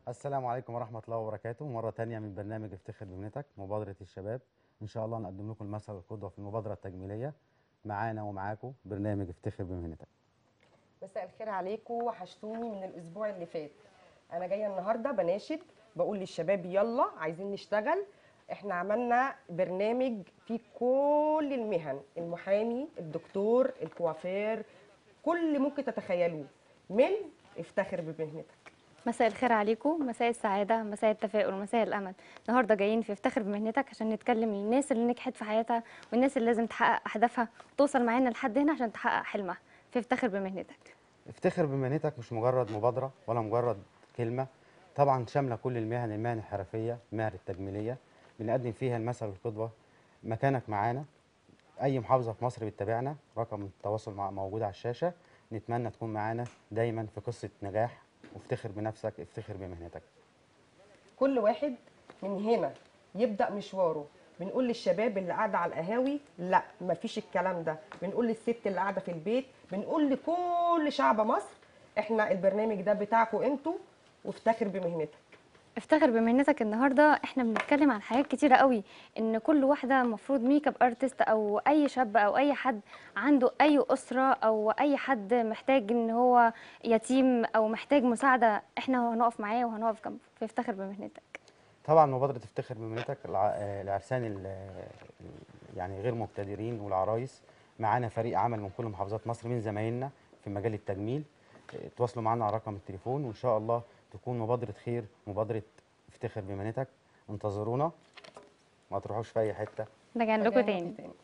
السلام عليكم ورحمة الله وبركاته مرة تانية من برنامج افتخر بمهنتك مبادرة الشباب إن شاء الله نقدم لكم المثل والقدوة في المبادرة التجميلية معانا ومعاكم برنامج افتخر بمهنتك مساء الخير عليكم وحشتوني من الاسبوع اللي فات انا جايه النهارده بناشد بقول للشباب يلا عايزين نشتغل احنا عملنا برنامج فيه كل المهن المحامي الدكتور الكوافير كل اللي ممكن تتخيلوه من افتخر بمهنتك مساء الخير عليكم مساء السعادة مساء التفاؤل مساء الأمل النهاردة جايين في افتخر بمهنتك عشان نتكلم للناس اللي نجحت في حياتها والناس اللي لازم تحقق أهدافها وتوصل معانا لحد هنا عشان تحقق حلمها في افتخر بمهنتك افتخر بمهنتك مش مجرد مبادرة ولا مجرد كلمة طبعا شاملة كل المهن المهن الحرفية المهن التجميلية بنقدم فيها المثل والقدوة مكانك معانا أي محافظة في مصر بتتابعنا رقم التواصل مع موجود على الشاشة نتمنى تكون معانا دايما في قصة نجاح وافتخر بنفسك افتخر بمهنتك كل واحد من هنا يبدا مشواره بنقول للشباب اللي قاعده على القهاوي لا مفيش الكلام ده بنقول للست اللي قاعده في البيت بنقول لكل شعب مصر احنا البرنامج ده بتاعكم انتوا وافتخر بمهنتك افتخر بمهنتك النهارده احنا بنتكلم عن حاجات كتيره قوي ان كل واحده المفروض ميك اب ارتست او اي شاب او اي حد عنده اي اسره او اي حد محتاج ان هو يتيم او محتاج مساعده احنا هنقف معاه وهنقف جنبه فافتخر بمهنتك طبعا مبادرة افتخر بمهنتك الع- آه، العرسان ال- آه، يعني غير مبتدرين والعرايس معانا فريق عمل من كل محافظات مصر من زمايلنا في مجال التجميل آه، تواصلوا معنا على رقم التليفون وان شاء الله تكون مبادرة خير مبادرة افتخر بمهنتك انتظرونا ما تروحوش في اي حتة رجعنا لكم رجعنا تاني تاني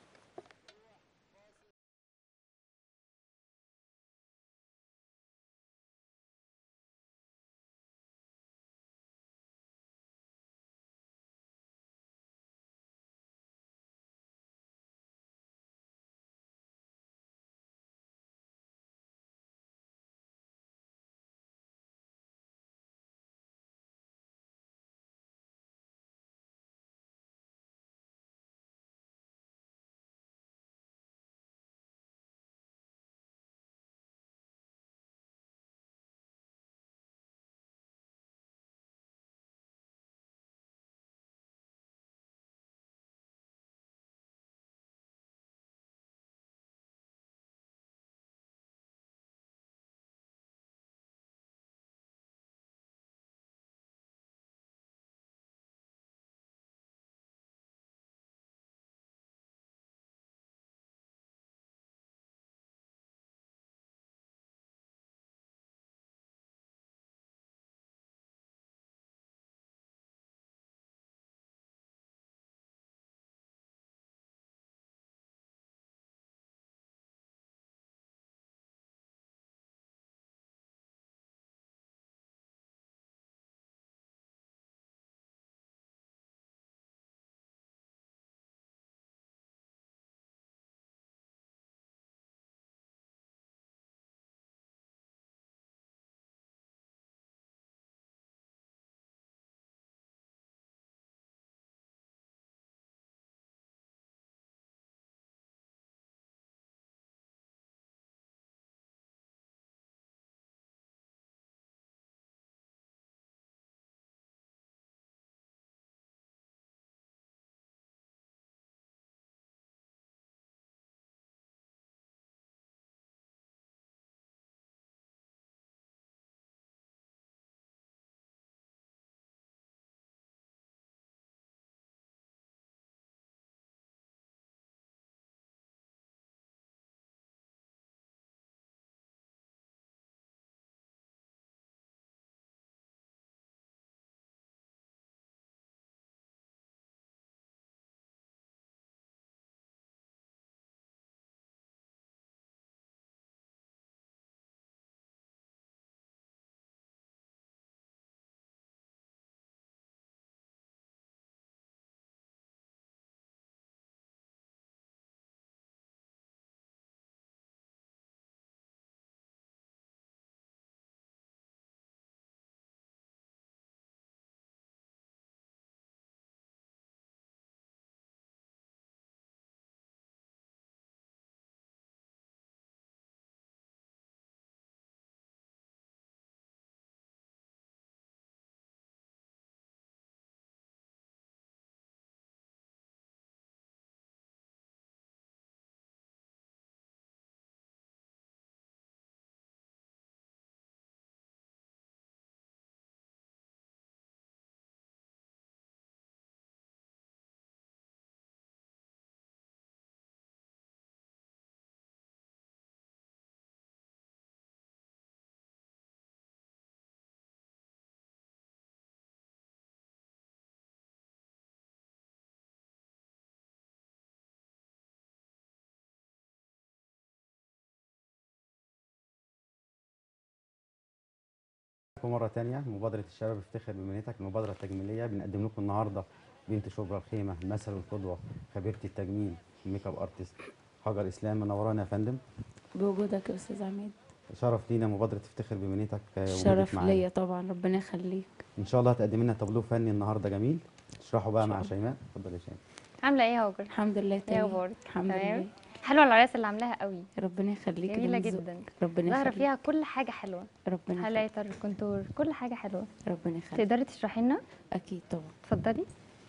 لكم مره تانية مبادره الشباب افتخر بمهنتك المبادره التجميليه بنقدم لكم النهارده بنت شبرا الخيمه المثل والقدوه خبيره التجميل الميك اب ارتست هاجر اسلام منورانا يا فندم بوجودك يا استاذ عماد شرف لينا مبادره افتخر بمهنتك آه، وجودك شرف معانا. ليا طبعا ربنا يخليك ان شاء الله هتقدم لنا تابلو فني النهارده جميل تشرحوا بقى إن شاء مع الله. شيماء اتفضل يا شيماء عامله ايه يا هاجر الحمد لله ايه تمام اخبارك الحمد تمام؟ لله حلوه العرايس اللي عاملاها قوي ربنا يخليك جميله ده من جدا ذوقك. ربنا ظاهره يخليك فيها كل حاجه حلوه ربنا يخليك هايلايتر كونتور كل حاجه حلوه ربنا يخليك تقدري تشرحي لنا اكيد طبعا اتفضلي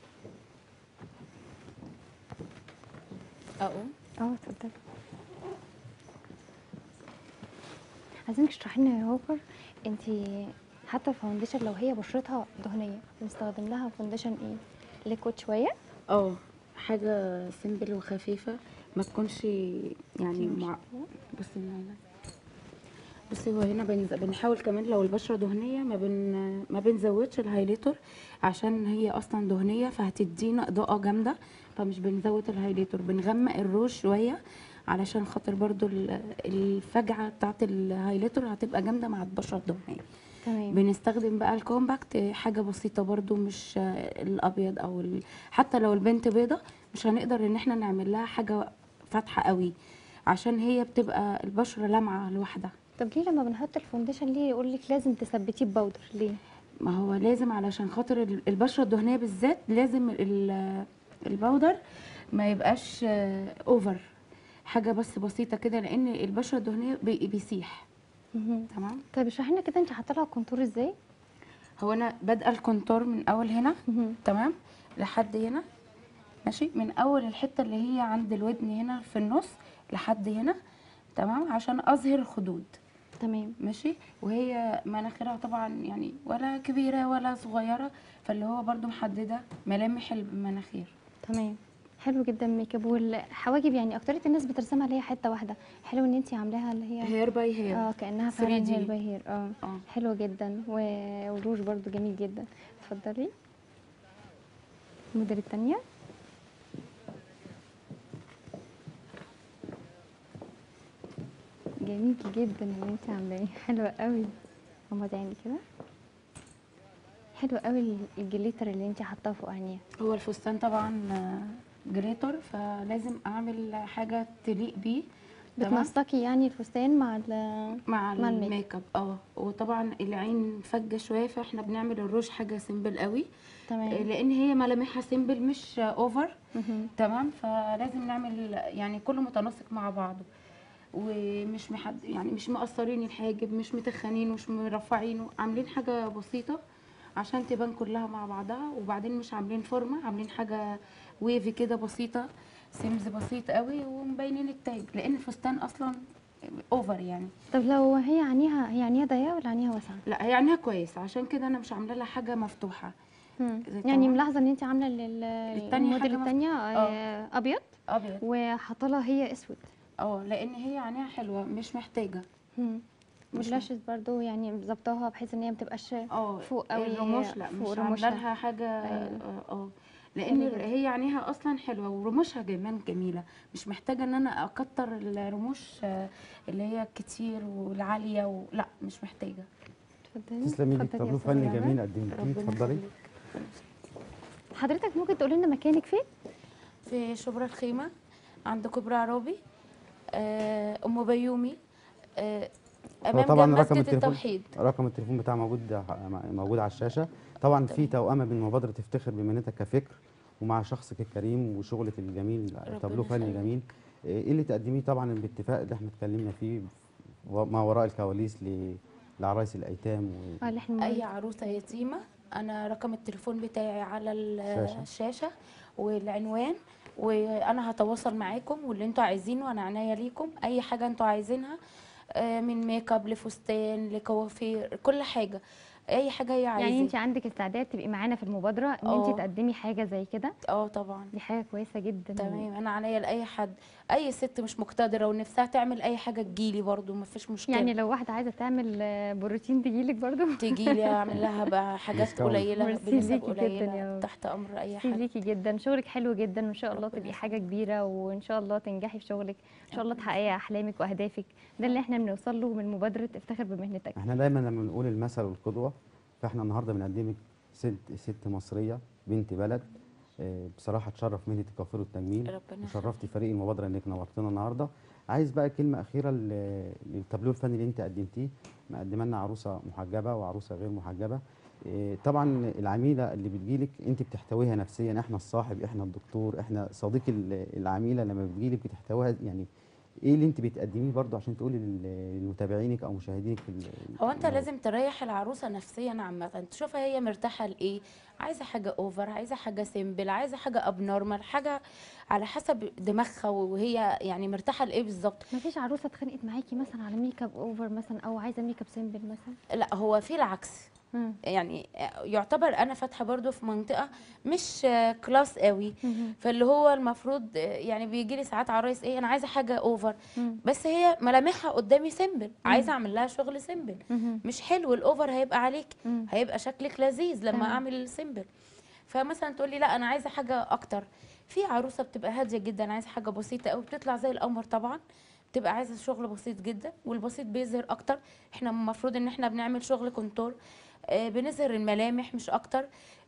اقوم اه اتفضلي عايزينك تشرحي لنا يا هاجر انت حتى الفاونديشن لو هي بشرتها دهنيه بنستخدم لها فاونديشن ايه ليكويد شويه اه حاجه سيمبل وخفيفه ما تكونش يعني مع بصي من هنا بصي هو هنا بنز... بنحاول كمان لو البشره دهنيه ما بن... ما بنزودش الهايلايتر عشان هي اصلا دهنيه فهتدينا اضاءه جامده فمش بنزود الهايلايتر بنغمق الروج شويه علشان خاطر برضو ال- الفجعه بتاعت الهايلايتر هتبقى جامده مع البشره الدهنيه تمام بنستخدم بقى الكومباكت حاجه بسيطه برضو مش آه، الابيض او ال... حتى لو البنت بيضه مش هنقدر ان احنا نعمل لها حاجه فاتحه قوي عشان هي بتبقى البشره لامعه لوحدها طب ليه لما بنحط الفاونديشن ليه يقول لك لازم تثبتيه ببودر ليه ما هو لازم علشان خاطر ال- البشره الدهنيه بالذات لازم ال- البودر ما يبقاش آه، اوفر حاجه بس بسيطه كده لان البشره الدهنيه بي- بيسيح مهم. تمام طيب اشرحي لنا كده انت حاطه لها كونتور ازاي هو انا بادئه الكونتور من اول هنا مهم. تمام لحد هنا ماشي من اول الحته اللي هي عند الودن هنا في النص لحد هنا تمام عشان اظهر الخدود تمام ماشي وهي مناخيرها طبعا يعني ولا كبيره ولا صغيره فاللي هو برضو محدده ملامح المناخير تمام حلو جدا ميك اب والحواجب يعني اكترية الناس بترسمها اللي هي حته واحده حلو ان انت عاملاها اللي هي هير باي هير اه كانها فعلا 3D. هير باي هير اه اه حلو جدا و- والروج برضو جميل جدا اتفضلي الموديل التانية جميل جدا اللي انت عاملاه حلوة قوي غمضي عيني كده حلو قوي الجليتر اللي انت حاطاه فوق عينيها هو الفستان طبعا آه، جريتر فلازم اعمل حاجه تليق بيه تمام؟ بتنسقي يعني الفستان مع ال مع مع الميك الميك اب اه وطبعا العين فجه شويه فاحنا بنعمل الروج حاجه سيمبل قوي آه، تمام لان هي ملامحها سيمبل مش اوفر مهم. تمام فلازم نعمل يعني كله متناسق مع بعضه ومش محد يعني مش مقصرين الحاجب مش متخنين مش مرفعينه عاملين حاجه بسيطه عشان تبان كلها مع بعضها وبعدين مش عاملين فورمه عاملين حاجه ويفي كده بسيطه سيمز بسيط قوي ومبينين التاج لان الفستان اصلا اوفر يعني طب لو هي عينيها هي عينيها ضيقة ولا عينيها واسعة؟ لا هي عينيها كويس عشان كده انا مش عامله لها حاجه مفتوحه مم. زي يعني طبعاً. ملاحظة ان انت عاملة لل- التانية الموديل حاجة مف- التانية آه، ابيض ابيض وحاطة لها هي اسود اه لان هي عينيها حلوه مش محتاجه مم. مش واللاشز برضو يعني ظبطاها بحيث ان هي ما تبقاش اه فوق قوي الرموش لا فوق مش رموشها. عامله لها حاجه أيوة. اه اه لان حلو جدا. هي عينيها اصلا حلوه ورموشها كمان جميله مش محتاجه ان انا اكتر الرموش آه، اللي هي كتير والعاليه و... لا مش محتاجه اتفضلي تسلمي لك اتفضلي يا تابلو أستاذة فني نعمة. جميل قدمتيه ربنا اتفضلي يخليك. حضرتك ممكن تقولي لنا مكانك فين؟ في شبرا الخيمه عند كوبري عرابي آه، ام بيومي آه، امام طبعاً جنب رقم مسجد التليفون- التوحيد رقم التليفون بتاعه موجود موجود على الشاشه طبعا في توأمه بين مبادره تفتخر بمهنتك كفكر ومع شخصك الكريم وشغلك الجميل تابلو فني يخليك. جميل ايه اللي تقدميه طبعا باتفاق اللي احنا اتكلمنا فيه و- ما وراء الكواليس ل- لعرايس الايتام و... اه اللي احنا اي عروسه يتيمه انا رقم التليفون بتاعي على ال- الشاشة. الشاشه والعنوان وانا هتواصل معاكم واللي انتوا عايزينه انا عناية ليكم اي حاجه انتوا عايزينها آه، من ميك اب لفستان لكوافير كل حاجه اي حاجه هي يعني عايزاه انت عندك استعداد تبقي معانا في المبادرة ان اه. انت تقدمي حاجة زي كده اه طبعا دي حاجة كويسة جدا تمام انا عناية لاي حد اي ست مش مقتدره ونفسها تعمل اي حاجه تجيلي برضو ما فيش مشكله يعني لو واحده عايزه تعمل آه، بروتين تجيلك برضو تيجي لي اعمل لها بقى حاجات ديسكاونت. قليله ميرسي بنسب ليكي جداً قليله يا- تحت امر اي ميرسي حد ليكي جدا شغلك حلو جدا وان شاء الله ربنا تبقي حاجه كبيره وان شاء الله تنجحي في شغلك ان شاء الله تحققي احلامك واهدافك ده اللي احنا بنوصل له من مبادره افتخر بمهنتك احنا دايما لما بنقول المثل والقدوه فاحنا النهارده بنقدمك ست ست مصريه بنت بلد آه، بصراحه تشرف مهنه الكوافير والتجميل ربنا وشرفتي فريق المبادره انك نورتنا النهارده عايز بقى كلمه اخيره لل- للتابلو الفني اللي انت قدمتيه مقدمه لنا عروسه محجبه وعروسه غير محجبه إيه، طبعا العميله اللي بتجيلك انت بتحتويها نفسيا احنا الصاحب احنا الدكتور احنا صديق ال- العميله لما بتجيلك بتحتويها يعني ايه اللي انت بتقدميه برضه عشان تقولي لل- لمتابعينك او مشاهدينك في ال- هو انت الموضوع؟ لازم تريح العروسه نفسيا عامه تشوفها هي مرتاحه لايه عايزه حاجه اوفر عايزه حاجه سيمبل عايزه حاجه اب نورمال حاجه على حسب دماغها وهي يعني مرتاحه لايه بالظبط مفيش عروسه اتخانقت معاكي مثلا على ميك اب اوفر مثلا او عايزه ميك اب سيمبل مثلا لا هو في العكس مم. يعني يعتبر انا فاتحه برضو في منطقه مش آه، كلاس قوي مهم. فاللي هو المفروض آه، يعني بيجي لي ساعات عرايس ايه انا عايزه حاجه اوفر مم. بس هي ملامحها قدامي سيمبل عايزه اعمل لها شغل سيمبل مهم. مش حلو الاوفر هيبقى عليك مم. هيبقى شكلك لذيذ لما تمام. اعمل السيمبل فمثلا تقول لي لا انا عايزه حاجه اكتر في عروسه بتبقى هاديه جدا عايزه حاجه بسيطه قوي بتطلع زي القمر طبعا بتبقى عايزه شغل بسيط جدا والبسيط بيظهر اكتر احنا المفروض ان احنا بنعمل شغل كونتور آه، بنظهر الملامح مش اكتر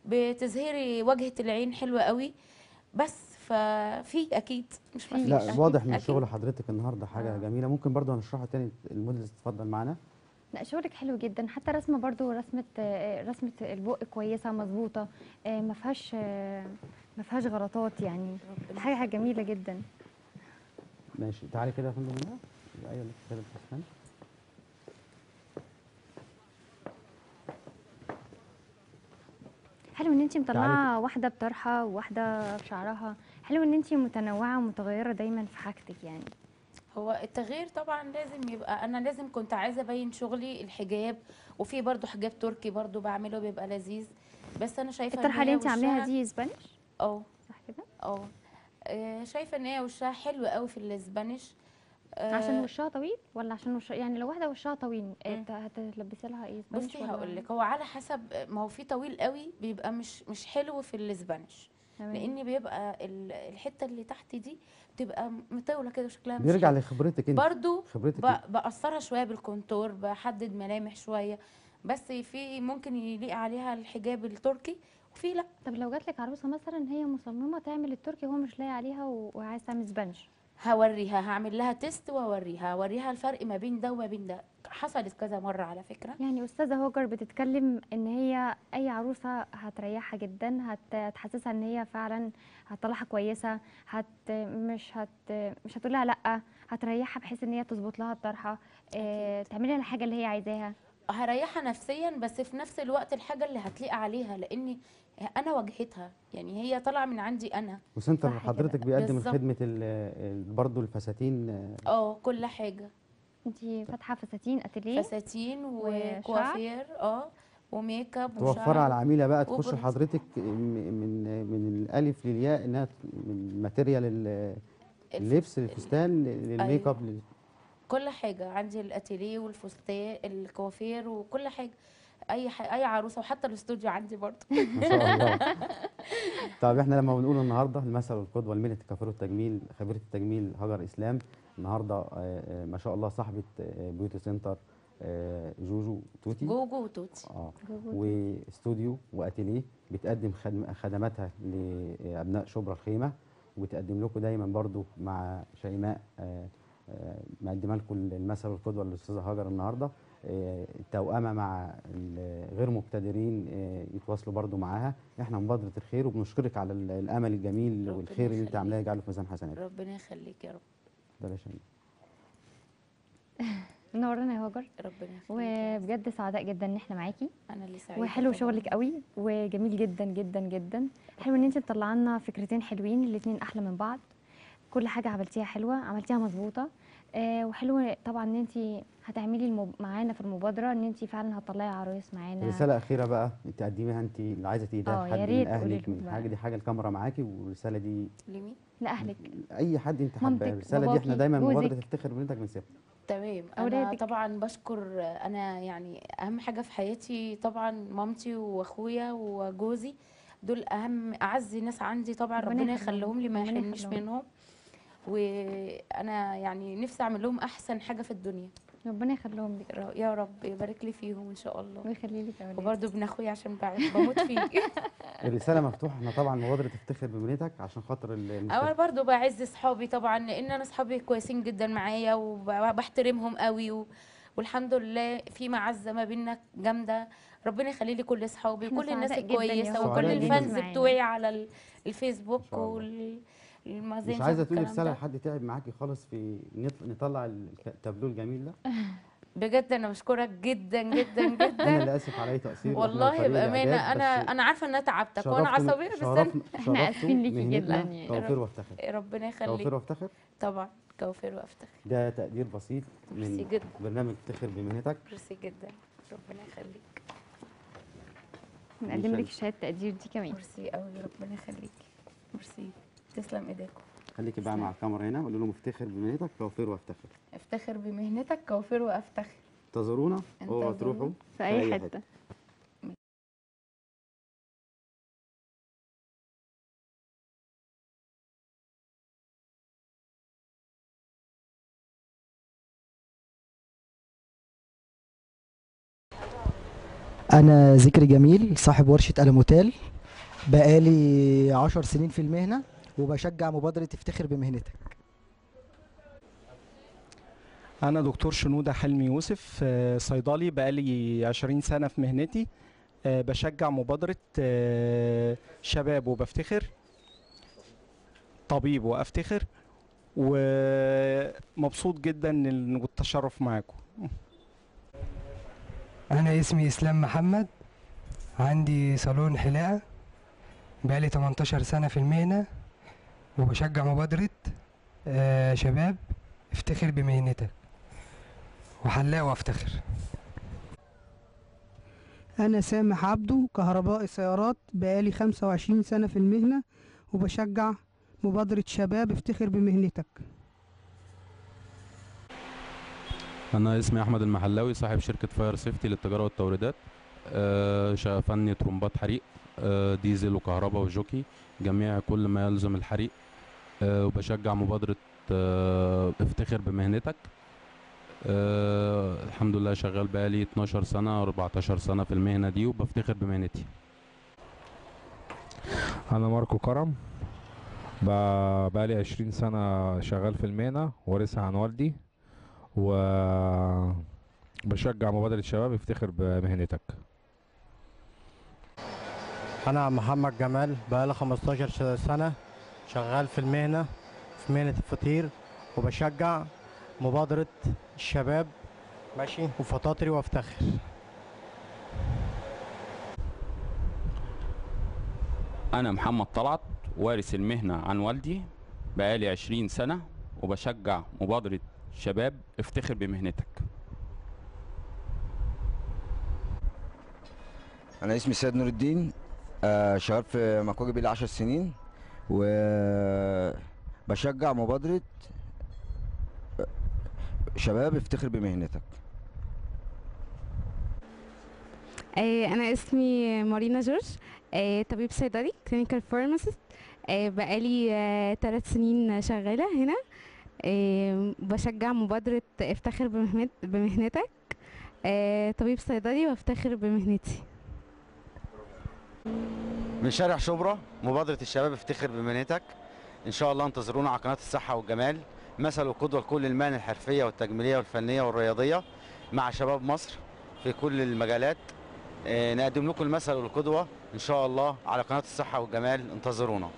بتظهري واجهه العين حلوه قوي بس ففي اكيد مش مفيش لا واضح من أكيد. شغل حضرتك النهارده حاجه آه. جميله ممكن برضه هنشرحها تاني الموديل تتفضل معانا لا شغلك حلو جدا حتى رسمه برضو رسمه آه، رسمه البق كويسه مظبوطه آه، ما فيهاش آه، ما فيهاش غلطات يعني ربنا حاجه جميله جدا ماشي تعالي كده يا فندم هنا ايوه اللي كده الفستان حلو ان انت مطلعه واحده بطرحه وواحده بشعرها حلو ان انت متنوعه ومتغيره دايما في حاجتك يعني هو التغيير طبعا لازم يبقى انا لازم كنت عايزه ابين شغلي الحجاب وفي برضو حجاب تركي برضو بعمله بيبقى لذيذ بس انا شايفه إن الطرحه اللي هي انت عاملاها وشها- دي اسبانيش اه صح كده اه آه، شايفه ان هي وشها حلو قوي في الاسبانيش آه، عشان وشها طويل ولا عشان وشها يعني لو واحده وشها طويل آه، مم. هت- هتلبسي لها ايه اسبانيش بصي ولا- هقول لك هو على حسب ما هو في طويل قوي بيبقى مش مش حلو في الاسبانيش تمام. لان بيبقى ال- الحته اللي تحت دي بتبقى مطوله كده وشكلها مش بيرجع حلو. لخبرتك انت برضو خبرتك ب- بقصرها شويه بالكونتور بحدد ملامح شويه بس في ممكن يليق عليها الحجاب التركي وفي لا طب لو جات لك عروسه مثلا هي مصممه تعمل التركي وهو مش لاقي عليها و- وعايز تعمل اسبانيش هوريها هعمل لها تيست واوريها هوريها الفرق ما بين ده وما بين ده حصلت كذا مره على فكره يعني استاذه هاجر بتتكلم ان هي اي عروسه هتريحها جدا هت- هتحسسها ان هي فعلا هتطلعها كويسه هت مش هت مش هتقول لها لا هتريحها بحيث ان هي تظبط لها الطرحه اه تعملي لها الحاجه اللي هي عايزاها هريحها نفسيا بس في نفس الوقت الحاجه اللي هتليق عليها لاني انا واجهتها يعني هي طالعه من عندي انا وسنتر صح كده. حضرتك بيقدم بالظبط. خدمه ال- ال- برضه الفساتين آه، اه كل حاجه انت فاتحه فساتين اتيليه فساتين وشعر؟ وكوافير اه وميك اب توفر وشعر. على العميله بقى تخش وبرد. لحضرتك م- من من الالف للياء انها ت- من ماتيريال ال- اللبس الفستان للميك اب لل- كل حاجه عندي الاتيليه والفستان الكوافير وكل حاجه اي ح... اي عروسه وحتى الاستوديو عندي برضه ما شاء الله طب احنا لما بنقول النهارده المثل والقدوه لمهنه الكفر والتجميل خبيره التجميل هاجر اسلام النهارده آه، آه، ما شاء الله صاحبه آه، بيوتي سنتر آه، جوجو توتي جوجو وتوتي اه واستوديو واتيليه بتقدم خدم- خدماتها لابناء شبرا الخيمه وبتقدم لكم دايما برضو مع شيماء آه، آه، مقدمه لكم المثل والقدوه للاستاذه هاجر النهارده آه، التوأمه مع ال- غير مبتدرين آه، يتواصلوا برضو معاها احنا مبادره الخير وبنشكرك على ال- الامل الجميل ربنا والخير اللي انت يخليك. عاملاه يجعله في ميزان حسناتك ربنا يخليك يا رب بلاش شيماء. منورنا يا هاجر ربنا يخليك يا رب. وبجد سعداء جدا ان احنا معاكي انا اللي سعيده وحلو طبعاً. شغلك قوي وجميل جدا جدا جدا حلو ان انت مطلعه لنا فكرتين حلوين الاتنين احلى من بعض كل حاجه عملتيها حلوه عملتيها مظبوطه آه وحلو طبعا ان انت هتعملي المب... معانا في المبادره ان انت فعلا هتطلعي عرايس معانا رساله اخيره بقى تقدميها انت اللي عايزه تديها آه، يا لحد ريت من قولي اهلك لهم من بقى. حاجه دي حاجه الكاميرا معاكي والرساله دي لمين لاهلك اي حد انت مامتك، حابه الرساله دي احنا باباكي، دايما مبادره جوزك. تفتخر بنتك بنسيبها تمام انا أولادك. طبعا بشكر انا يعني اهم حاجه في حياتي طبعا مامتي واخويا وجوزي دول اهم اعز ناس عندي طبعا ربنا ربنا يخليهم. يخليهم لي ما ربنا يحرمنيش يخليهم. منهم وانا يعني نفسي اعمل لهم احسن حاجه في الدنيا ربنا يخليهم لك ر- يا رب يبارك لي فيهم ان شاء الله ويخلي لك اولاد وبرده ابن اخويا عشان بعد بموت فيه الرساله مفتوحه احنا طبعا مبادره تفتخر ببنتك عشان خاطر ال- انا المشترك. برضو بعز صحابي طبعا لان انا صحابي كويسين جدا معايا وبحترمهم قوي و... والحمد لله في معزه ما بيننا جامده ربنا يخلي لي كل اصحابي إحنا وكل الناس سعداء جداً يا الكويسه رب. وكل سعداء جداً. الفانز معانا. بتوعي على ال- الفيسبوك شاء الله. وال مش المازنجر عايزه تقولي والكلام رساله ده. لحد تعب معاكي خالص في نط- نطلع الك- التابلو الجميل ده بجد انا بشكرك جدا جدا انا جدا اللي اسف على اي تقصير إحنا والله وفريق بامانه الإعداد، انا بس انا عارفه ان انا تعبتك وانا شرفتم- عصبيه بس أنا شرفتم- إحنا شرفتم آسفين ليكي مهنتنا جداً يعني. كوافير وافتخر ربنا كوافير يخليك وافتخر طبعا كوافير وافتخر ده تقدير بسيط ميرسي من جدا برنامج افتخر بمهنتك ميرسي جدا ربنا يخليك بنقدم لك شهاده تقدير دي كمان ميرسي قوي ربنا يخليك ميرسي تسلم ايديكم خليكي بقى مع الكاميرا هنا قول لهم افتخر بمهنتك كوافير وافتخر افتخر بمهنتك كوافير وافتخر انتظرونا اوعوا انتظرونا. تروحوا في اي حته أنا ذكري جميل صاحب ورشة ألموتال بقالي عشر سنين في المهنة وبشجع مبادرة افتخر بمهنتك أنا دكتور شنودة حلمي يوسف آه، صيدلي بقالي 20 سنة في مهنتي آه، بشجع مبادرة آه، شباب وبفتخر طبيب وأفتخر ومبسوط جدا إن التشرف معاكم أنا اسمي إسلام محمد عندي صالون حلاقة بقالي 18 سنة في المهنة وبشجع مبادرة آه، شباب افتخر بمهنتك وحلاق وافتخر أنا سامح عبده كهربائي سيارات بقالي 25 سنة في المهنة وبشجع مبادرة شباب افتخر بمهنتك انا اسمي احمد المحلاوي صاحب شركه فاير سيفتي للتجاره والتوريدات آه، شا- فني ترمبات حريق آه، ديزل وكهرباء وجوكي جميع كل ما يلزم الحريق آه، وبشجع مبادره آه، افتخر بمهنتك آه، الحمد لله شغال بقالي 12 سنه 14 سنه في المهنه دي وبفتخر بمهنتي انا ماركو كرم ب- بقالي عشرين سنة شغال في المهنة وارثها عن والدي و بشجع مبادرة شباب افتخر بمهنتك أنا محمد جمال بقالي 15 سنة شغال في المهنة في مهنة الفطير وبشجع مبادرة الشباب ماشي وفطاطري وافتخر أنا محمد طلعت وارث المهنة عن والدي بقالي عشرين سنة وبشجع مبادرة شباب افتخر بمهنتك انا اسمي سيد نور الدين آه، شغال في مكواجي بقالي 10 سنين وبشجع مبادرة آه، شباب افتخر بمهنتك آه، أنا اسمي مارينا جورج آه، طبيب صيدلي كلينيكال فارماسيست بقالي ثلاث سنين شغالة هنا آه، بشجع مبادرة افتخر بمهنت بمهنتك آه، طبيب صيدلي وافتخر بمهنتي من شارع شبرا مبادرة الشباب افتخر بمهنتك إن شاء الله انتظرونا على قناة الصحة والجمال مثل وقدوة لكل المهن الحرفية والتجميلية والفنية والرياضية مع شباب مصر في كل المجالات آه، نقدم لكم المثل والقدوة إن شاء الله على قناة الصحة والجمال انتظرونا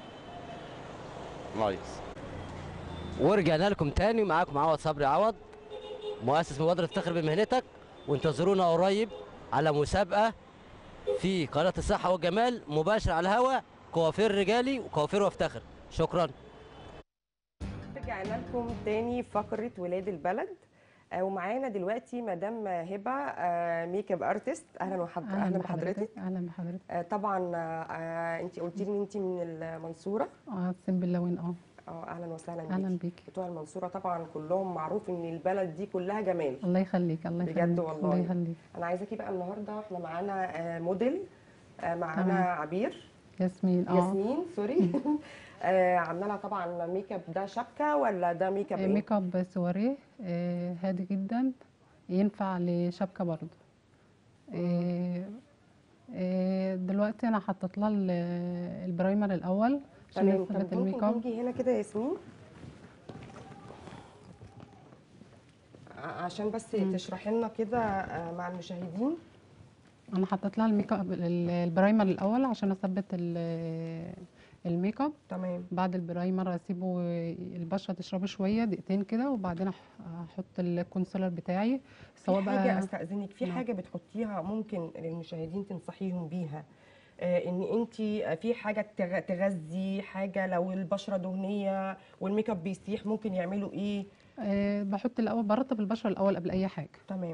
لايز ورجعنا لكم تاني معاكم عوض صبري عوض مؤسس مبادرة افتخر بمهنتك وانتظرونا قريب على مسابقة في قناة الصحة والجمال مباشر على الهواء كوافير رجالي وكوافير وافتخر شكرا نرجع ورجعنا لكم تاني فقرة ولاد البلد آه، ومعانا دلوقتي مدام هبة آه، ميك اب ارتست اهلا وحض... اهلا بحضرتك اهلا بحضرتك آه، طبعا انت قلتي لي ان انت من المنصورة اه سنبلاوين اه اه اهلا وسهلا اهلا بيكي بيكي بتوع المنصورة طبعا كلهم معروف ان البلد دي كلها جمال الله يخليك الله يخليك بجد الله والله يخليك انا عايزاكي بقى النهارده احنا معانا آه، موديل آه، معانا تمام. عبير ياسمين اه ياسمين سوري آه، عامله لها طبعا ميك اب ده شبكه ولا ده ميك اب آه، ايه؟ ميك اب سواريه آه، هادي جدا ينفع لشبكه برضه آه، آه، دلوقتي انا حطيت لها ال- البرايمر الاول عشان تمام نثبت طب الميك ممكن اب تيجي هنا كده يا ياسمين ع- عشان بس تشرحي لنا كده آه، مع المشاهدين انا حطيت لها الميك اب ال- البرايمر الاول عشان اثبت ال- الميك اب تمام بعد البرايمر اسيبه البشره تشربه شويه دقيقتين كده وبعدين أح- احط الكونسيلر بتاعي سواء في حاجه بقى استاذنك في نعم. حاجه بتحطيها ممكن للمشاهدين تنصحيهم بيها آه، ان انت في حاجه تغ- تغذي حاجه لو البشره دهنيه والميك اب بيسيح ممكن يعملوا ايه أه بحط الاول برطب البشره الاول قبل اي حاجه تمام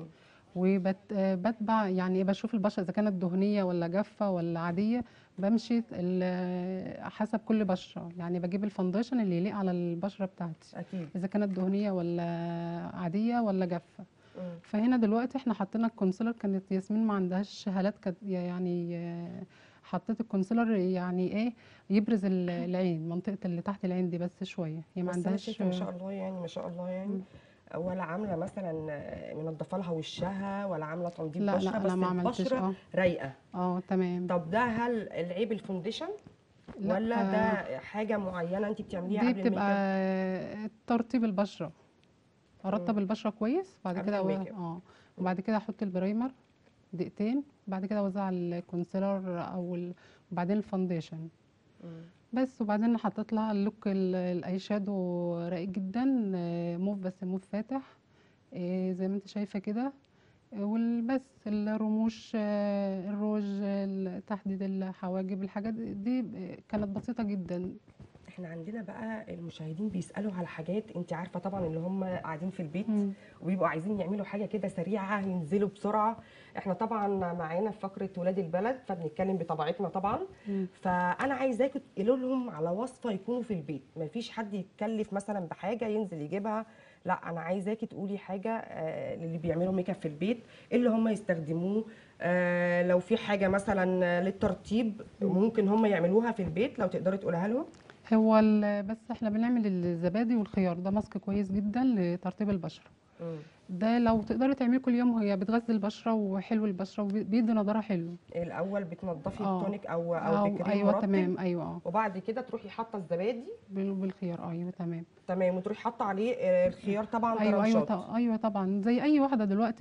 وبتبع يعني بشوف البشره اذا كانت دهنيه ولا جافه ولا عاديه بمشي ال- حسب كل بشره يعني بجيب الفونديشن اللي يليق على البشره بتاعتي اكيد اذا كانت دهنيه ولا عاديه ولا جافه مم. فهنا دلوقتي احنا حطينا الكونسيلر كانت ياسمين ما عندهاش هالات كانت يعني آه، حطيت الكونسيلر يعني ايه يبرز ال- العين منطقه اللي تحت العين دي بس شويه هي ما بس انا عندهاش شايفه ما شاء الله يعني ما شاء الله يعني ولا عامله مثلا منضفه لها وشها ولا عامله تنظيف لا بشره لا بس انا ما عملتش البشره اه رايقه اه تمام طب ده هل العيب الفونديشن لا، ولا آه، ده حاجه معينه انت بتعمليها دي قبل الميك بتبقى اب ترطيب البشره ارطب البشره كويس بعد قبل كده أو- الميك اب. اه وبعد كده احط البرايمر دقيقتين بعد كده اوزع الكونسيلر او ال- وبعدين الفونديشن مم. بس وبعدين حطيت لها اللوك ال- الاي شادو رايق جدا آه، موف بس موف فاتح آه، زي ما انت شايفه كده آه، والبس الرموش آه، الروج ال- تحديد الحواجب الحاجات دي آه، كانت بسيطه جدا احنا عندنا بقى المشاهدين بيسالوا على حاجات انت عارفه طبعا اللي هم قاعدين في البيت مم. وبيبقوا عايزين يعملوا حاجه كده سريعه ينزلوا بسرعه احنا طبعا معانا في فقره ولاد البلد فبنتكلم بطبيعتنا طبعا مم. فانا عايزاكم تقولوا لهم على وصفه يكونوا في البيت مفيش حد يتكلف مثلا بحاجه ينزل يجيبها لا انا عايزاكي تقولي حاجه آه، للي بيعملوا ميك اب في البيت إيه اللي هم يستخدموه آه، لو في حاجه مثلا للترطيب ممكن هم يعملوها في البيت لو تقدري تقولها لهم هو ال- بس احنا بنعمل الزبادي والخيار ده ماسك كويس جدا لترطيب البشره مم. ده لو تقدري تعمليه كل يوم هي بتغذي البشره وحلو البشره وبيدي نضاره حلو الاول بتنضفي آه. التونيك او او أو بكريم ايوه مرطب تمام ايوه اه وبعد كده تروحي حاطه الزبادي بال- بالخيار ايوه تمام تمام وتروحي حاطه عليه آه، الخيار طبعا ايوه ايوه طرنشات ط- ايوه طبعا زي اي واحده دلوقتي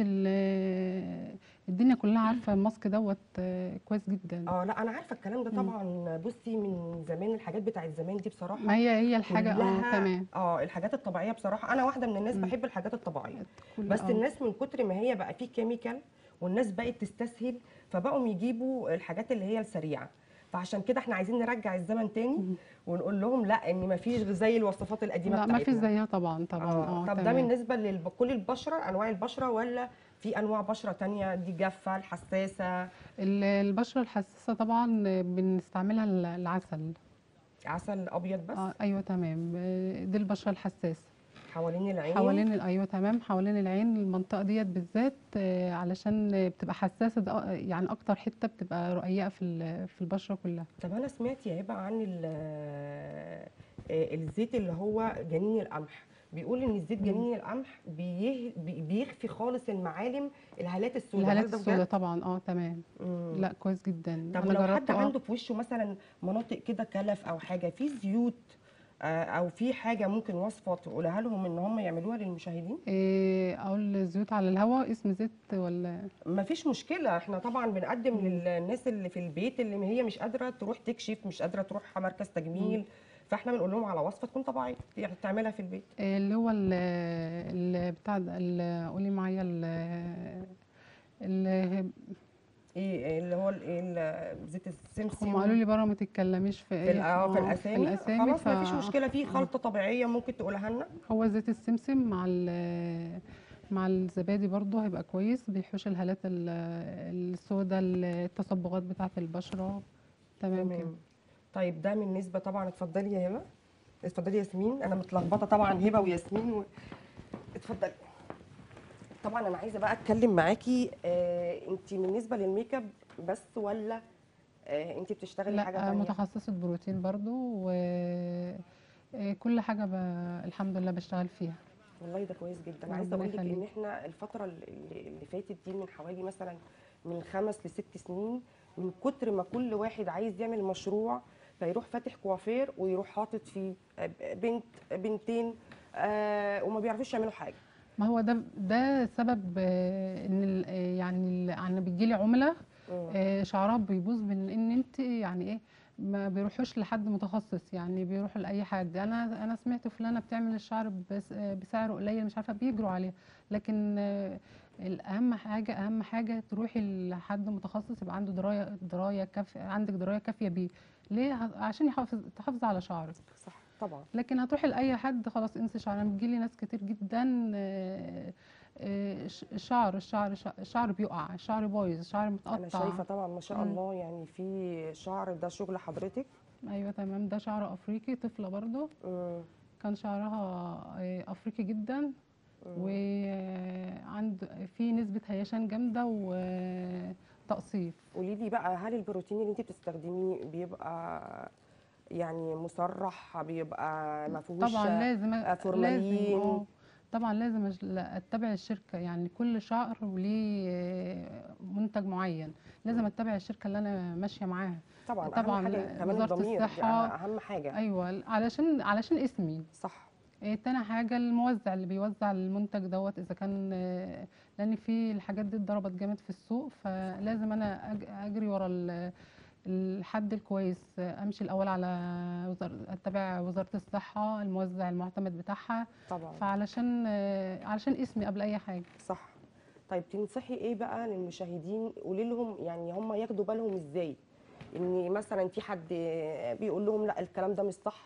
ال- الدنيا كلها عارفه الماسك دوت آه، كويس جدا اه لا انا عارفه الكلام ده مم. طبعا بصي من زمان الحاجات بتاعت زمان دي بصراحه ما هي هي الحاجه اه كلها- تمام اه الحاجات الطبيعيه بصراحه انا واحده من الناس مم. بحب الحاجات الطبيعيه كل- بس آه. الناس من كتر ما هي بقى فيه كيميكال والناس بقت تستسهل فبقوا يجيبوا الحاجات اللي هي السريعه فعشان كده احنا عايزين نرجع الزمن تاني ونقول لهم لا ان ما فيش زي الوصفات القديمه لا ما فيش بتاعتنا زيها طبعا طبعا اه اه طب ده تمام. بالنسبه لكل البشره انواع البشره ولا في انواع بشره تانية دي جافه الحساسه ال- البشره الحساسه طبعا بنستعملها ال- العسل عسل ابيض بس اه ايوه تمام آه، دي البشره الحساسه حوالين العين حوالين ال- ايوه تمام حوالين العين المنطقه ديت بالذات آه، علشان آه، بتبقى حساسه ده آه، يعني اكتر حته بتبقى رقيقه في ال- في البشره كلها طب انا سمعت يا هبه عن ال- آه، الزيت اللي هو جنين القمح بيقول ان الزيت جنين القمح بيه بي- بيخفي خالص المعالم الهالات السوداء الهالات هل ده السوداء بجد؟ طبعا اه تمام مم. لا كويس جدا طب انا لو حد جربته اه عنده في وشه مثلا مناطق كده كلف او حاجه في زيوت آه، او في حاجه ممكن وصفه تقولها لهم ان هم يعملوها للمشاهدين إيه اقول زيوت على الهواء اسم زيت ولا ما فيش مشكله احنا طبعا بنقدم للناس اللي في البيت اللي هي مش قادره تروح تكشف مش قادره تروح مركز تجميل فاحنا بنقول لهم على وصفه تكون طبيعيه يعني تعملها في البيت إيه اللي هو ال- ال- بتاع ده- ال- قولي معايا ال ال- ايه اللي هو ال- إيه ال- زيت السمسم هم قالوا لي بره ما تتكلميش في في اي ال- اه في آه، الاسامي, الاسامي خلاص ف- مفيش مشكله في خلطه طبيعيه ممكن تقولها لنا هو زيت السمسم مع ال- مع الزبادي برضو هيبقى كويس بيحوش الهالات ال- السوداء التصبغات بتاعه البشره تمام كده تمام طيب ده بالنسبه طبعا اتفضلي يا هبه اتفضلي ياسمين انا متلخبطه طبعا هبه وياسمين و... اتفضلي طبعا انا عايزه بقى اتكلم معاكي آه انت بالنسبه للميك اب بس ولا آه انت بتشتغلي حاجه لا تانية متخصصة بروتين برضو وكل حاجة ب... الحمد لله بشتغل فيها والله ده كويس جدا ربنا عايزه اقول لك ان يخليك. احنا الفتره اللي, اللي فاتت دي من حوالي مثلا من خمس لست سنين من كتر ما كل واحد عايز يعمل مشروع فيروح فاتح كوافير ويروح حاطط فيه بنت بنتين آه وما بيعرفوش يعملوا حاجه ما هو ده ده سبب آه، ان ال- آه، يعني ال- انا بتجيلي عملاء آه، شعرها بيبوظ من ان انت يعني ايه ما بيروحوش لحد متخصص يعني بيروحوا لاي حد انا انا سمعت فلانه بتعمل الشعر بس آه، بسعر قليل مش عارفه بيجروا عليها لكن آه، الاهم حاجه اهم حاجه تروحي لحد متخصص يبقى عنده درايه درايه كافيه عندك درايه كافيه بيه ليه ه- عشان يحافظ تحافظ على شعرك صح طبعا لكن هتروحي لاي حد خلاص انسي شعر انا بتجيلي ناس كتير جدا آه، آه، ش- الشعر الشعر الشعر بيقع الشعر بايظ الشعر متقطع انا شايفه طبعا ما شاء مم. الله يعني في شعر ده شغل حضرتك ايوه تمام ده شعر افريقي طفله برضو كان شعرها آه، افريقي جدا وعند في نسبه هيشان جامده وتقصير قولي لي بقى هل البروتين اللي انت بتستخدميه بيبقى يعني مصرح بيبقى ما فيهوش طبعا لازم آه، فورمالين لازم اه طبعا لازم أج- لا، اتبع الشركه يعني كل شعر وليه آه، منتج معين لازم اتبع الشركه اللي انا ماشيه معاها طبعا طبعا اهم حاجه كمان وزاره الضمير دي الصحه اهم حاجه ايوه علشان علشان اسمي صح إيه تاني حاجة الموزع اللي بيوزع المنتج دوت إذا كان آه، لأن في الحاجات دي اتضربت جامد في السوق فلازم أنا أج- أجري ورا ال- الحد الكويس آه، أمشي الأول على وزارة أتبع وزارة الصحة الموزع المعتمد بتاعها طبعا فعلشان آه، علشان اسمي قبل أي حاجة صح طيب تنصحي ايه بقى للمشاهدين قولي لهم يعني هم ياخدوا بالهم ازاي ان مثلا في حد بيقول لهم لا الكلام ده مش صح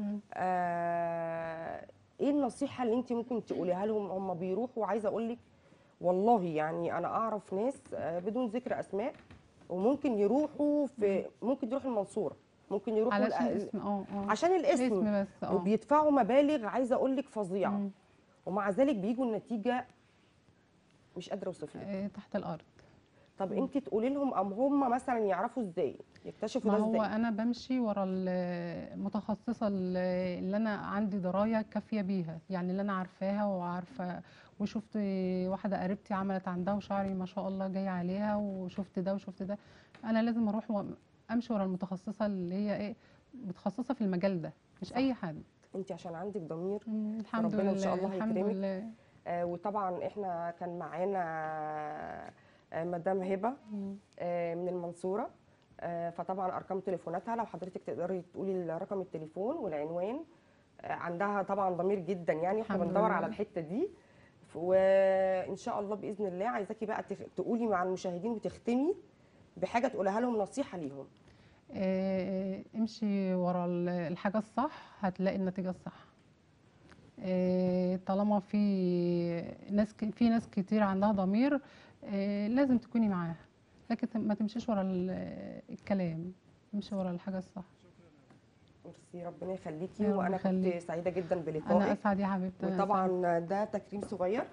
آه ايه النصيحه اللي انت ممكن تقوليها لهم هم بيروحوا عايزه اقول لك والله يعني انا اعرف ناس آه بدون ذكر اسماء وممكن يروحوا في ممكن يروحوا المنصوره ممكن يروحوا علشان الأ- اسم اه اه عشان الاسم اسم بس اه وبيدفعوا مبالغ عايزه اقول لك فظيعه ومع ذلك بيجوا النتيجه مش قادره اوصف لك آه، تحت الأرض طب انت تقولي لهم ام هم مثلا يعرفوا ازاي يكتشفوا ما ده هو ازاي انا بمشي ورا المتخصصه اللي اللي انا عندي درايه كافيه بيها يعني اللي انا عارفاها وعارفه وشفت واحده قريبتي عملت عندها وشعري ما شاء الله جاي عليها وشفت ده وشفت ده انا لازم اروح وامشي ورا المتخصصه اللي هي ايه متخصصه في المجال ده مش صح. اي حد انت عشان عندك ضمير الحمد ربنا لله ان شاء الله الحمد هيكرمك لله آه وطبعا احنا كان معانا آه مدام هبه آه من المنصوره آه فطبعا ارقام تليفوناتها لو حضرتك تقدري تقولي رقم التليفون والعنوان آه عندها طبعا ضمير جدا يعني احنا الحمد بندور لله. على الحته دي ف- وان شاء الله باذن الله عايزاكي بقى تخ- تقولي مع المشاهدين وتختمي بحاجه تقولها لهم نصيحه ليهم آه، امشي ورا ال- الحاجة الصح هتلاقي النتيجة الصح آه، طالما في ناس ك- في ناس كتير عندها ضمير آه، لازم تكوني معاها لكن ت- ما تمشيش ورا ال- الكلام امشي ورا الحاجة الصح ميرسي ربنا يخليكي يا رب وانا كنت يخليك. سعيده جدا انا بلقائك اسعد يا حبيبتي أنا وطبعا ده تكريم صغير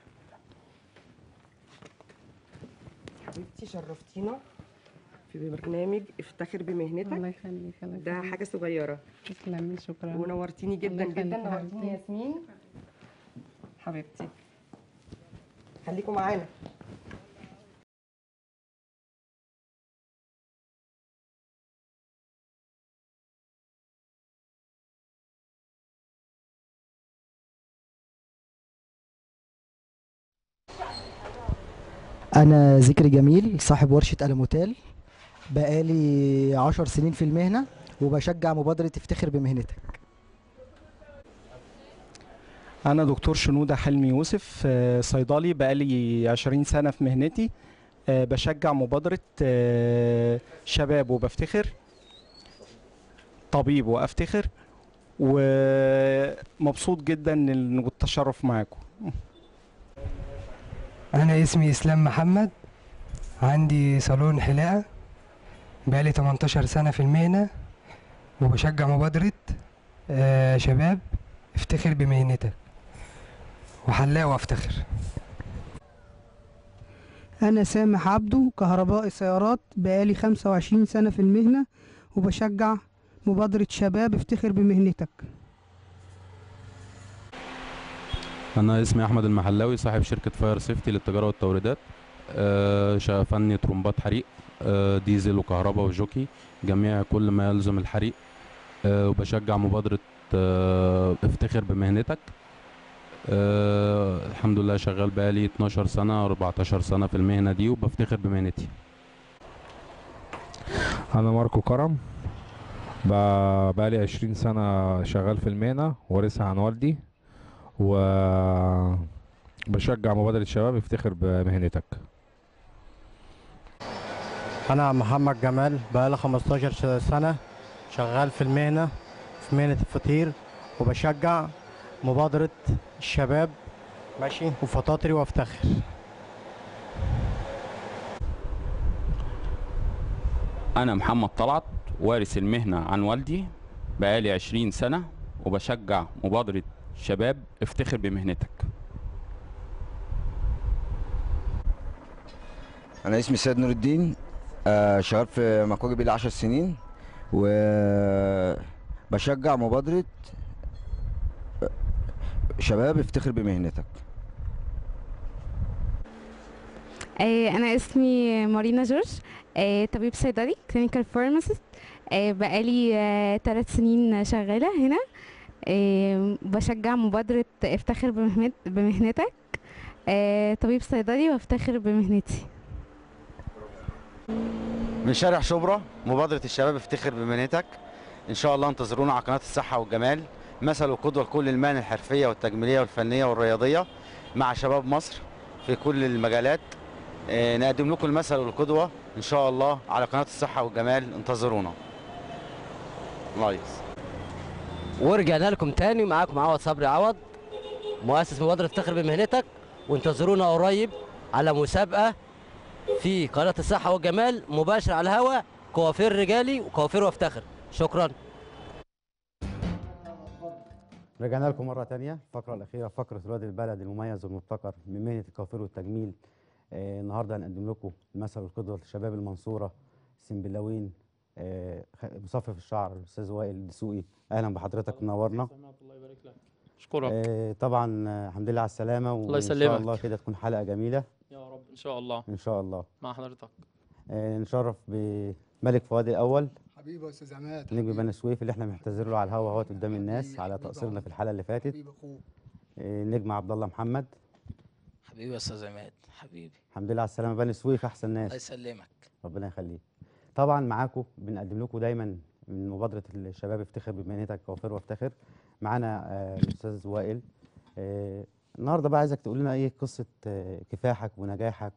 حبيبتي شرفتينا في برنامج افتخر بمهنتك الله يخليك الله ده يخليك. حاجه صغيره تسلمي شكرا ونورتيني جدا الله جدا يخليك يا نورتيني حبيبتي. ياسمين حبيبتي خليكم معانا أنا ذكري جميل صاحب ورشة ألموتال بقالي عشر سنين في المهنة وبشجع مبادرة افتخر بمهنتك أنا دكتور شنودة حلمي يوسف آه، صيدلي بقالي 20 سنة في مهنتي آه، بشجع مبادرة آه، شباب وبفتخر طبيب وأفتخر ومبسوط جدا إن- والتشرف معاكم انا اسمي اسلام محمد عندي صالون حلاقه بقالي 18 سنه في المهنه وبشجع مبادره آه، شباب افتخر بمهنتك وحلاق وافتخر أنا سامح عبده كهربائي سيارات بقالي 25 سنة في المهنة وبشجع مبادرة شباب افتخر بمهنتك انا اسمي احمد المحلاوي صاحب شركه فاير سيفتي للتجاره والتوريدات آه، شا- فني طرمبات حريق آه، ديزل وكهرباء وجوكي جميع كل ما يلزم الحريق آه، وبشجع مبادره آه، افتخر بمهنتك آه، الحمد لله شغال بقالي 12 سنه 14 سنه في المهنه دي وبفتخر بمهنتي انا ماركو كرم ب- بقالي عشرين سنة شغال في المهنة وارثها عن والدي و بشجع مبادرة شباب افتخر بمهنتك انا محمد جمال بقالي 15 سنه شغال في المهنه في مهنه الفطير وبشجع مبادره الشباب ماشي وفطاطري وافتخر أنا محمد طلعت وارث المهنة عن والدي بقالي عشرين سنة وبشجع مبادرة شباب افتخر بمهنتك انا اسمي سيد نور الدين آه، شغال في مكوجي بقالي 10 سنين وبشجع مبادرة شباب افتخر بمهنتك آه، أنا اسمي مارينا جورج آه، طبيب صيدلي كلينيكال فارماسيست بقالي ثلاث سنين شغالة هنا آه، بشجع مبادرة افتخر بمهنت بمهنتك آه، طبيب صيدلي وافتخر بمهنتي من شارع شبرا مبادرة الشباب افتخر بمهنتك إن شاء الله انتظرونا على قناة الصحة والجمال مثل وقدوة لكل المهن الحرفية والتجميلية والفنية والرياضية مع شباب مصر في كل المجالات آه، نقدم لكم المثل والقدوة إن شاء الله على قناة الصحة والجمال انتظرونا لايس ورجعنا لكم تاني معاكم عوض صبري عوض مؤسس مبادرة افتخر بمهنتك وانتظرونا قريب على مسابقة في قناة الصحة والجمال مباشر على الهواء كوافير رجالي وكوافير وافتخر شكرا رجعنا لكم مرة تانية الفقرة الأخيرة فقرة رواد البلد المميز والمبتكر من مهنة الكوافير والتجميل آه النهاردة هنقدم لكم المثل والقدوة لشباب المنصورة سنبلاوين آه خ- مصفف الشعر الأستاذ وائل الدسوقي أهلا بحضرتك منورنا الله يبارك لك اشكرك آه طبعا آه، الحمد لله على السلامة وإن شاء يسلمك. الله كده تكون حلقة جميلة يا رب ان شاء الله إن شاء الله مع حضرتك آه نشرف بملك فؤاد الأول حبيبي يا استاذ عماد نجم بني سويف اللي احنا بنعتذر له على الهوا اهوت قدام الناس حبيبي، على حبيبي تقصيرنا عمر. في الحلقة اللي فاتت حبيبي اخوك آه، النجم عبد الله محمد حبيبي يا استاذ عماد حبيبي الحمد لله على السلامة بني سويف أحسن الله ناس يسلمك ربنا يخليك طبعا معاكم بنقدم لكم دايما من مبادرة الشباب افتخر بمهنتك كوافير وافتخر معانا آه، الأستاذ وائل آه، النهارده بقى عايزك تقول لنا ايه قصة آه، كفاحك ونجاحك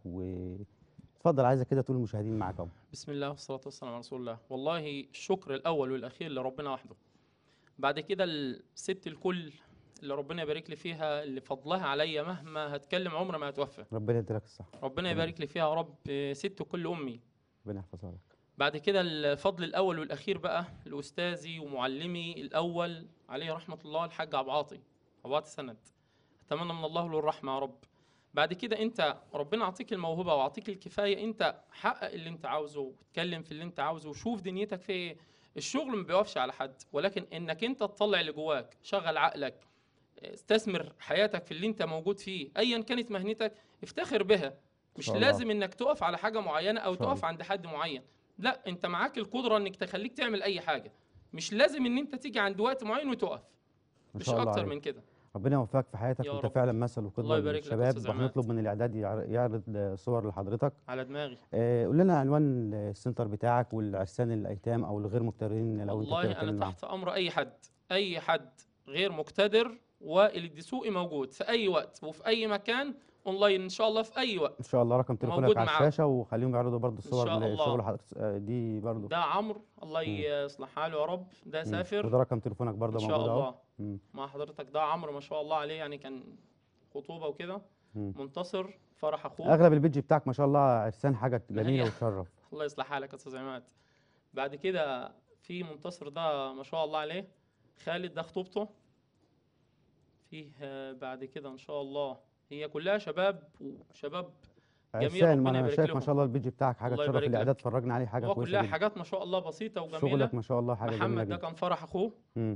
واتفضل عايزك كده تقول للمشاهدين معاك اهو بسم الله والصلاة والسلام على رسول الله والله الشكر الأول والأخير لربنا وحده بعد كده الست الكل اللي ربنا يبارك لي فيها اللي فضلها عليا مهما هتكلم عمر ما هتوفى ربنا يديلك الصحة ربنا يبارك لي فيها يا رب ست كل أمي ربنا يحفظها لك بعد كده الفضل الأول والأخير بقى لأستاذي ومعلمي الأول عليه رحمة الله الحاج أبو عاطي أبو عاطي سند أتمنى من الله له الرحمة يا رب بعد كده أنت ربنا يعطيك الموهبة ويعطيك الكفاية أنت حقق اللي أنت عاوزه واتكلم في اللي أنت عاوزه وشوف دنيتك في إيه الشغل ما بيوقفش على حد ولكن إنك أنت تطلع اللي جواك شغل عقلك استثمر حياتك في اللي أنت موجود فيه أيا كانت مهنتك افتخر بها مش شاء الله. لازم انك تقف على حاجه معينه او إن شاء تقف الله. عند حد معين لا انت معاك القدره انك تخليك تعمل اي حاجه مش لازم ان انت تيجي عند وقت معين وتقف ما مش شاء الله اكتر عليك. من كده ربنا يوفقك في حياتك يا وانت رب. فعلا مثل الله وقدوة يبارك لك يا للشباب أستاذ عماد. وهنطلب من الاعداد يعر- يعرض آه، صور لحضرتك على دماغي آه، قول لنا عنوان السنتر بتاعك والعرسان الايتام او الغير مقتدرين لو انت والله تقدر انا تتكلم معاهم. تحت امر اي حد اي حد غير مقتدر والدسوقي موجود في اي وقت وفي اي مكان اونلاين ان شاء الله في اي وقت ان شاء الله رقم تليفونك موجود على معاكم. الشاشه وخليهم يعرضوا برضو الصور شاء الله. للشغل حضرتك آه، دي برضو ده عمرو الله يصلح حاله يا رب ده مم. سافر وده رقم تليفونك برضو ان موجود شاء اهو الله مم. مع حضرتك ده عمرو ما شاء الله عليه يعني كان خطوبه وكده مم. منتصر فرح اخوه اغلب البيج بتاعك ما شاء الله عرسان حاجه ما هي- جميله وتشرف الله يصلح حالك يا استاذ عماد بعد كده في منتصر ده ما شاء الله عليه خالد ده خطوبته فيه آه، بعد كده ان شاء الله هي كلها شباب وشباب جميل عرسان ما ربنا انا يبارك شايف لهم ما شاء الله البيج بتاعك حاجه الله تشرف يبارك الاعداد لك. فرجنا عليه حاجه هو كويسه كلها جدا حاجات ما شاء الله بسيطه وجميله شغلك ما شاء الله حاجه جميله محمد ده جدا كان فرح اخوه مم.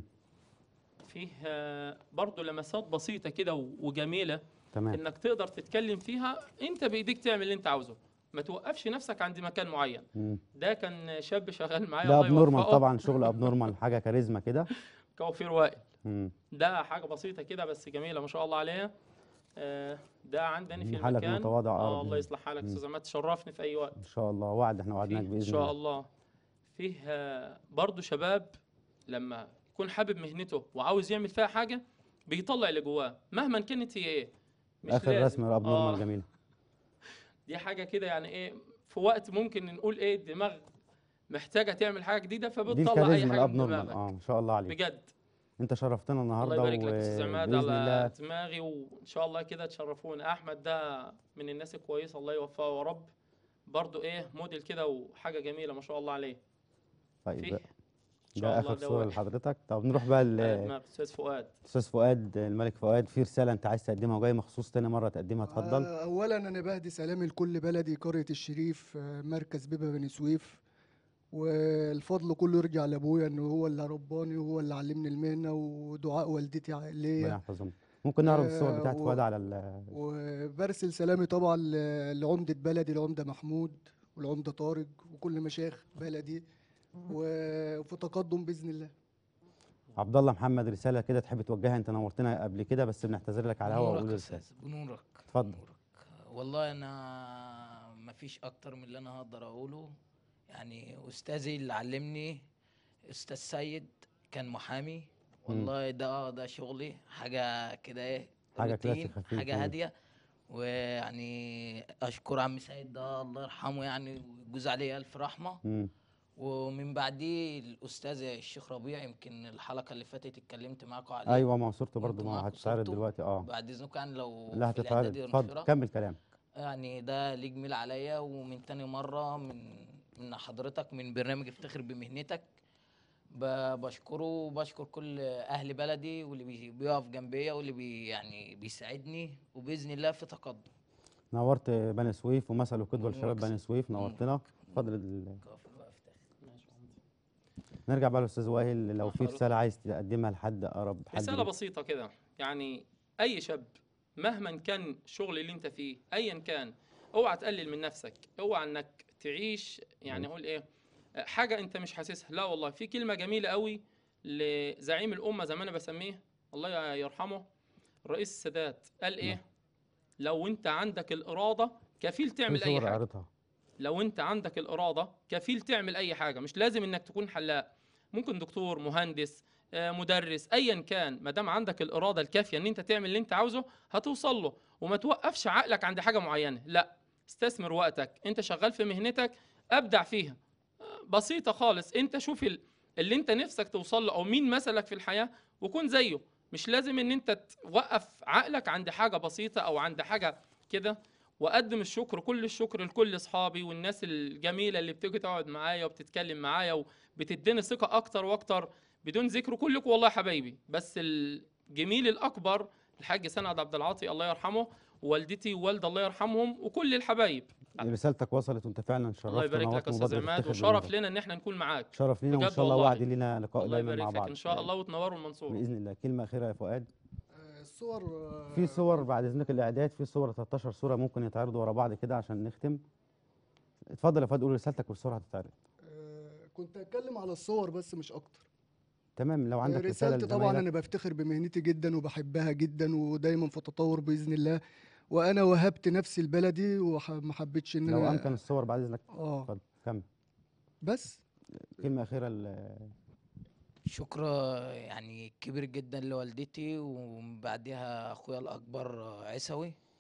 فيه آه، برضه لمسات بسيطه كده و- وجميله تمام انك تقدر تتكلم فيها انت بايديك تعمل اللي انت عاوزه ما توقفش نفسك عند مكان معين مم. ده كان شاب شغال معايا ده الله اب نورمال يوفقه. طبعا شغل اب نورمال حاجه كاريزما كده كوافير وائل مم. ده حاجه بسيطه كده بس جميله ما شاء الله عليها آه، ده عندنا في محلك المكان متواضع اه أقرب الله لي. يصلح حالك مم. استاذ عماد تشرفني في اي وقت ان شاء الله وعد احنا وعدناك فيه باذن ان شاء الله الله فيه آه، برضو شباب لما يكون حابب مهنته وعاوز يعمل فيها حاجه بيطلع اللي جواه مهما كانت هي ايه مش اخر لازم. رسمه اب نورمال آه، جميله دي حاجه كده يعني ايه في وقت ممكن نقول ايه الدماغ محتاجه تعمل حاجه جديده دي فبتطلع اي الكاريزما حاجه الاب من نورمال دماغك اه ما شاء الله عليك بجد انت شرفتنا الله النهارده يبارك لك يا استاذ عماد وباذن على الله دماغي وان شاء الله كده تشرفونا احمد ده من الناس الكويسه الله يوفقه يا رب برضو ايه موديل كده وحاجه جميله ما شاء الله عليه طيب فيه ده- إن شاء ده الله اخر ده صوره واحد. لحضرتك طب نروح بقى على ل دماغ استاذ فؤاد استاذ فؤاد الملك فؤاد في رساله انت عايز تقدمها وجاي مخصوص تاني مره تقدمها اتفضل آه، اولا انا بهدي سلامي لكل بلدي قريه الشريف آه، مركز بيبا بني سويف والفضل كله يرجع لابويا ان هو اللي رباني وهو اللي علمني المهنه ودعاء والدتي ربنا ليا يحفظهم ممكن نعرض الصور آه، بتاعت و- فؤاد على ال وبرسل سلامي طبعا ل- لعمده بلدي العمده محمود والعمده طارق وكل مشايخ بلدي و- وفي تقدم باذن الله عبد الله محمد رساله كده تحب توجهها انت نورتنا قبل كده بس بنعتذر لك على الهواء بنورك وقول يا رساله استاذ بنورك اتفضل والله انا مفيش اكتر من اللي انا هقدر اقوله يعني استاذي اللي علمني استاذ سيد كان محامي والله ده آه، ده شغلي حاجه كده ايه حاجة روتين، كلاسيك خفيف حاجه كده. هاديه ويعني اشكر عم سيد ده الله يرحمه يعني ويجوز عليه الف رحمه مم. ومن بعديه الاستاذ الشيخ ربيع يمكن الحلقه اللي فاتت اتكلمت معاكم عليه ايوه ما هو صورته برضه كنت ما هو معاكم هتتعرض صورته. دلوقتي اه بعد اذنكم يعني لو لا في هتتعرض الإعداد اتفضل والنشرة. كمل كلامك يعني ده ليه جميل عليا ومن تاني مرة من من حضرتك من برنامج افتخر بمهنتك ب- بشكره وبشكر كل أهل بلدي واللي بي- بيقف جنبيا واللي بي يعني بيساعدني وبإذن الله في تقدم نورت بني سويف ومثل وقدوه لشباب نورك بني سيد. سويف نورتنا اتفضل ال- نرجع بقى للاستاذ وائل لو في حضرتك. رساله عايز تقدمها لحد اقرب حد رسالة ليك. بسيطة كده يعني أي شاب مهما كان الشغل اللي أنت فيه أيا كان اوعى تقلل من نفسك اوعى إنك تعيش يعني أقول إيه حاجة أنت مش حاسسها لا والله في كلمة جميلة قوي لزعيم الأمة زي ما أنا بسميه الله يرحمه الرئيس السادات قال إيه لو أنت عندك الإرادة كفيل في تعمل أي صور حاجة قريتها لو انت عندك الاراده كفيل تعمل اي حاجه مش لازم انك تكون حلاق ممكن دكتور مهندس آه، مدرس ايا كان ما دام عندك الاراده الكافيه ان انت تعمل اللي انت عاوزه هتوصل له وما توقفش عقلك عند حاجه معينه لا استثمر وقتك انت شغال في مهنتك ابدع فيها آه، بسيطه خالص انت شوف ال- اللي انت نفسك توصل له او مين مثلك في الحياه وكون زيه مش لازم ان انت توقف عقلك عند حاجه بسيطه او عند حاجه كده واقدم الشكر كل الشكر لكل اصحابي والناس الجميله اللي بتيجي تقعد معايا وبتتكلم معايا وبتديني ثقه اكتر واكتر بدون ذكر كلكم والله حبايبي بس الجميل الاكبر الحاج سند عبد العاطي الله يرحمه ووالدتي ووالدة الله يرحمهم وكل الحبايب رسالتك وصلت وانت فعلا شرفت الله يبارك لك ونورت يا استاذ مبادرة عماد افتخر وشرف بمهنتك. لنا ان احنا نكون معاك شرف لينا وان بجد شاء الله والله. وعد لينا لقاء الله دايما يبارك مع لك بعض ان شاء الله وتنوروا المنصوره باذن الله كلمه اخيره يا فؤاد الصور آه، في صور بعد اذنك الاعداد في صور 13 صوره ممكن يتعرضوا ورا بعض كده عشان نختم اتفضل يا فؤاد قول رسالتك والصوره هتتعرض آه، كنت اتكلم على الصور بس مش اكتر تمام لو عندك رساله رسالتي طبعا لزمايلك انا بفتخر بمهنتي جدا وبحبها جدا ودايما في تطور باذن الله وانا وهبت نفسي لبلدي وما حبيتش ان لو انا امكن الصور بعد اذنك اه اتفضل كمل بس كلمه اخيره ل- شكر يعني كبير جدا لوالدتي ومن بعدها اخويا الاكبر عيسوي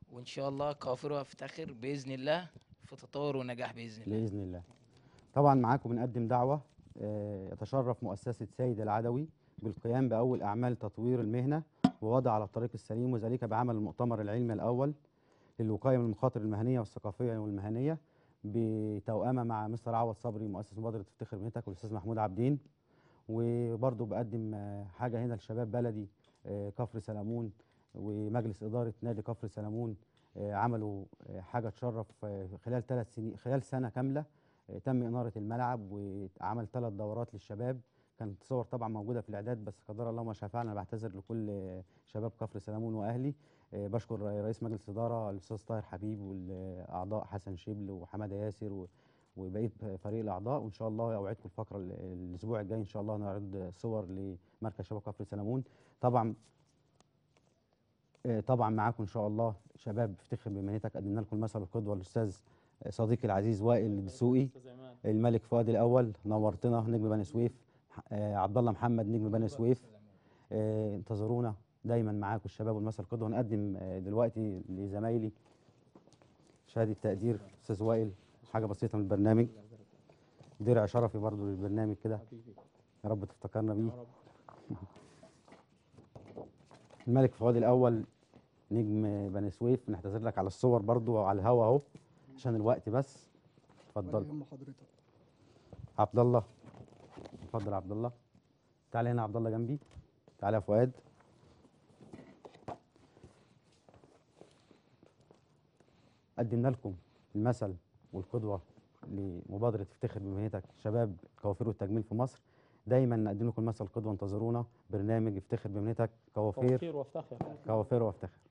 وان شاء الله كوافير وافتخر باذن الله في تطور ونجاح باذن الله باذن الله طبعا معاكم بنقدم دعوه آه، يتشرف مؤسسه سيد العدوي بالقيام باول اعمال تطوير المهنه ووضع على الطريق السليم وذلك بعمل المؤتمر العلمي الاول للوقايه من المخاطر المهنيه والثقافيه والمهنيه بتوأمه مع مستر عوض صبري مؤسس مبادره افتخر مهنتك والاستاذ محمود عابدين وبرضه بقدم آه، حاجه هنا لشباب بلدي آه، كفر سلمون ومجلس اداره نادي كفر سلمون آه، عملوا آه، حاجه تشرف آه، خلال ثلاث سنين خلال سنه كامله آه، تم اناره الملعب وعمل ثلاث دورات للشباب كانت صور طبعا موجوده في الاعداد بس قدر الله ما شاء فعل انا بعتذر لكل آه، شباب كفر سلمون واهلي آه، بشكر رئيس مجلس الاداره الاستاذ طاهر حبيب والاعضاء حسن شبل وحماده ياسر و- وبقيه فريق الاعضاء وان شاء الله اوعدكم الفقره ال- الاسبوع الجاي ان شاء الله نعرض صور لمركز شباب كفر سلمون طبعا آه، طبعا معاكم ان شاء الله شباب افتخر بمهنتك قدمنا لكم المثل القدوه الاستاذ صديقي العزيز وائل الدسوقي الملك فؤاد الاول نورتنا نجم بني سويف آه، عبد الله محمد نجم بني سويف آه، انتظرونا دايما معاكم الشباب والمثل القدوه هنقدم آه، دلوقتي لزمايلي شهاده تقدير استاذ وائل حاجه بسيطه من البرنامج درع شرفي برضو للبرنامج كده يا رب تفتكرنا بيه الملك فؤاد الاول نجم بني سويف نعتذر لك على الصور برضو على الهوا اهو عشان الوقت بس اتفضل يهم حضرتك عبد الله اتفضل يا عبد الله تعالى هنا يا عبد الله جنبي تعالى يا فؤاد قدمنا لكم المثل والقدوه لمبادره افتخر بمهنتك شباب الكوافير والتجميل في مصر دايما نقدم لكم المثل القدوه انتظرونا برنامج افتخر بمهنتك كوافير كوافير وافتخر كوافير وافتخر